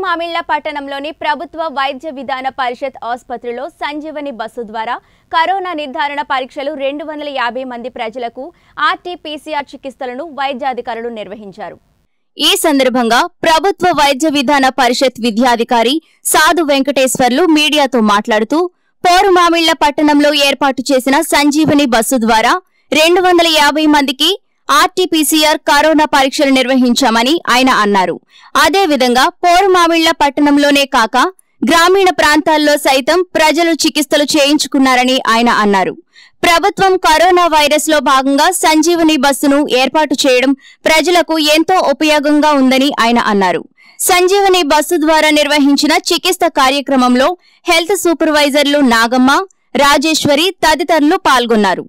పోరుమామిళ్ల పట్టణంలోని ప్రభుత్వ వైద్య విధాన పరిషత్ ఆసుపత్రిలో సంజీవని బస్సు ద్వారా కరోనా నిర్ధారణ పరీక్షలు రెండు వందల యాభై మంది ప్రజలకు ఆర్టీపీసీఆర్ చికిత్సలను వైద్యాధికారులు నిర్వహించారు ఈ సందర్భంగా ప్రభుత్వ వైద్య విధాన పరిషత్ విద్యాధికారి సాధు వెంకటేశ్వర్లు మీడియాతో మాట్లాడుతూ పోరుమామిళ్ల పట్టణంలో ఏర్పాటు చేసిన సంజీవని బస్సు ద్వారా రెండు వందల యాభై మందికి ఆర్టీపీసీఆర్ కరోనా పరీక్షలు నిర్వహించామని ఆయన అన్నారు అదేవిధంగా పోరుమామిళ్ల పట్టణంలోనే కాక గ్రామీణ ప్రాంతాల్లో సైతం ప్రజలు చికిత్సలు చేయించుకున్నారని ఆయన అన్నారు ప్రభుత్వం కరోనా వైరస్ లో భాగంగా సంజీవని బస్సును ఏర్పాటు చేయడం ప్రజలకు ఎంతో ఉపయోగంగా ఉందని ఆయన అన్నారు సంజీవని బస్సు ద్వారా నిర్వహించిన చికిత్స కార్యక్రమంలో హెల్త్ సూపర్వైజర్లు నాగమ్మ రాజేశ్వరి తదితరులు పాల్గొన్నారు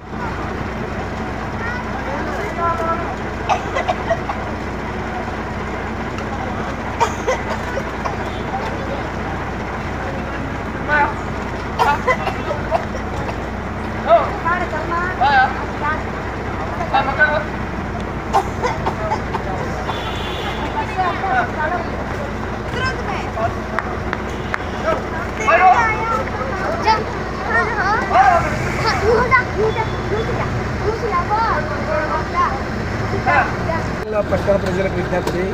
జిల్లా పట్టణ ప్రజలకు విజ్ఞప్తి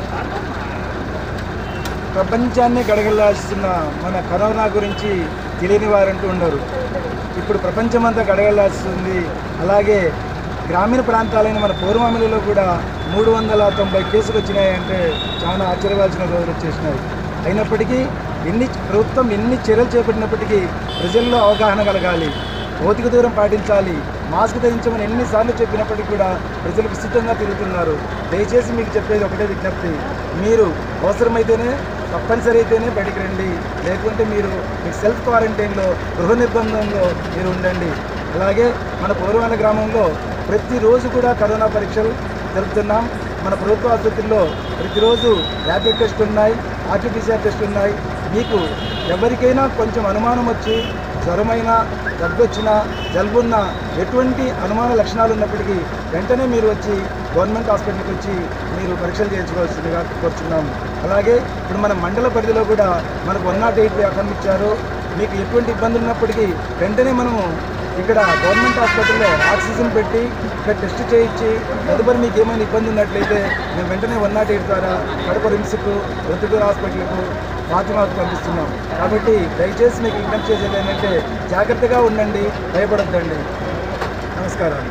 ప్రపంచాన్ని గడగల్లాస్తున్న మన కరోనా గురించి తెలియని వారంటూ ఉండరు ఇప్పుడు ప్రపంచమంతా గడగల్లాస్తుంది అలాగే గ్రామీణ ప్రాంతాలైన మన పూర్వమిలలో కూడా మూడు వందల తొంభై కేసులు వచ్చినాయంటే చాలా ఆశ్చర్యవాల్సిన రోజులు వచ్చేసినాయి అయినప్పటికీ ఎన్ని ప్రభుత్వం ఎన్ని చర్యలు చేపట్టినప్పటికీ ప్రజల్లో అవగాహన కలగాలి భౌతిక దూరం పాటించాలి మాస్క్ ధరించమని ఎన్నిసార్లు చెప్పినప్పటికీ కూడా ప్రజలు విస్తృతంగా తిరుగుతున్నారు దయచేసి మీకు చెప్పేది ఒకటే విజ్ఞప్తి మీరు అవసరమైతేనే తప్పనిసరి అయితేనే బయటికి రండి లేకుంటే మీరు మీ సెల్ఫ్ క్వారంటైన్లో గృహ నిర్బంధంలో మీరు ఉండండి అలాగే మన పౌరవాన గ్రామంలో ప్రతిరోజు కూడా కరోనా పరీక్షలు జరుపుతున్నాం మన ప్రభుత్వ ఆసుపత్రిలో ప్రతిరోజు ర్యాపిడ్ టెస్ట్ ఉన్నాయి ఆర్టీపీసీఆర్ టెస్ట్ ఉన్నాయి మీకు ఎవరికైనా కొంచెం అనుమానం వచ్చి జ్వరమైన దగ్గొచ్చినా జలుబున్న ఎటువంటి అనుమాన లక్షణాలు ఉన్నప్పటికీ వెంటనే మీరు వచ్చి గవర్నమెంట్ హాస్పిటల్కి వచ్చి మీరు పరీక్షలు చేయించుకోవాల్సిందిగా కోరుచున్నాము అలాగే ఇప్పుడు మన మండల పరిధిలో కూడా మనకు వన్ నాట్ ఎయిట్ అకౌంట్ ఇచ్చారు మీకు ఎటువంటి ఇబ్బందులు ఉన్నప్పటికీ వెంటనే మనము ఇక్కడ గవర్నమెంట్ హాస్పిటల్లో ఆక్సిజన్ పెట్టి ఇక్కడ టెస్ట్ చేయించి తదుపరి మీకు ఏమైనా ఇబ్బంది ఉన్నట్లయితే మేము వెంటనే వన్ నాట్ ఎయిట్ ద్వారా కడప రిమ్స్కు రుతుగూరు హాస్పిటల్కు ఫాతిమాకు పంపిస్తున్నాం కాబట్టి దయచేసి మీకు విజ్ఞప్తి చేసేది ఏంటంటే జాగ్రత్తగా ఉండండి భయపడొద్దండి నమస్కారం